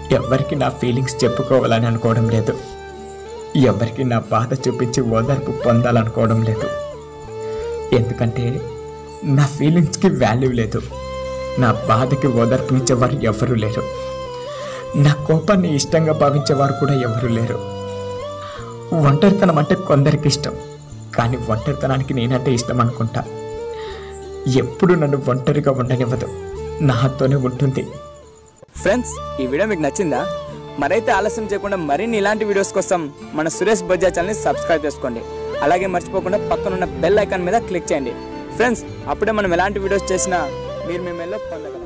ఎవరికి నా ఫీలింగ్స్ చెప్పుకోవాలని అనుకోవడం లేదు ఎవరికి నా బాధ చూపించి ఓదార్పు పొందాలనుకోవడం లేదు ఎందుకంటే నా ఫీలింగ్స్కి వాల్యూ లేదు నా బాధకి ఓదార్పు ఇచ్చేవారు ఎవరూ లేరు నా కోపాన్ని ఇష్టంగా భావించేవారు కూడా ఎవరూ లేరు ఒంటరితనం అంటే కొందరికి ఇష్టం కానీ ఒంటరితనానికి నేనంటే ఇష్టం అనుకుంటా ఎప్పుడు నన్ను ఒంటరిగా ఉండనివ్వదు నాతోనే ఉంటుంది ఫ్రెండ్స్ ఈ వీడియో మీకు నచ్చిందా మరైతే ఆలస్యం చేయకుండా మరిన్ని ఇలాంటి వీడియోస్ కోసం మన సురేష్ బొజ్జా ఛానల్ని సబ్స్క్రైబ్ చేసుకోండి అలాగే మర్చిపోకుండా పక్కనున్న బెల్ ఐకాన్ మీద క్లిక్ చేయండి ఫ్రెండ్స్ అప్పుడే మనం ఎలాంటి వీడియోస్ చేసినా మీరు మీ మెల్లో పొందగలరు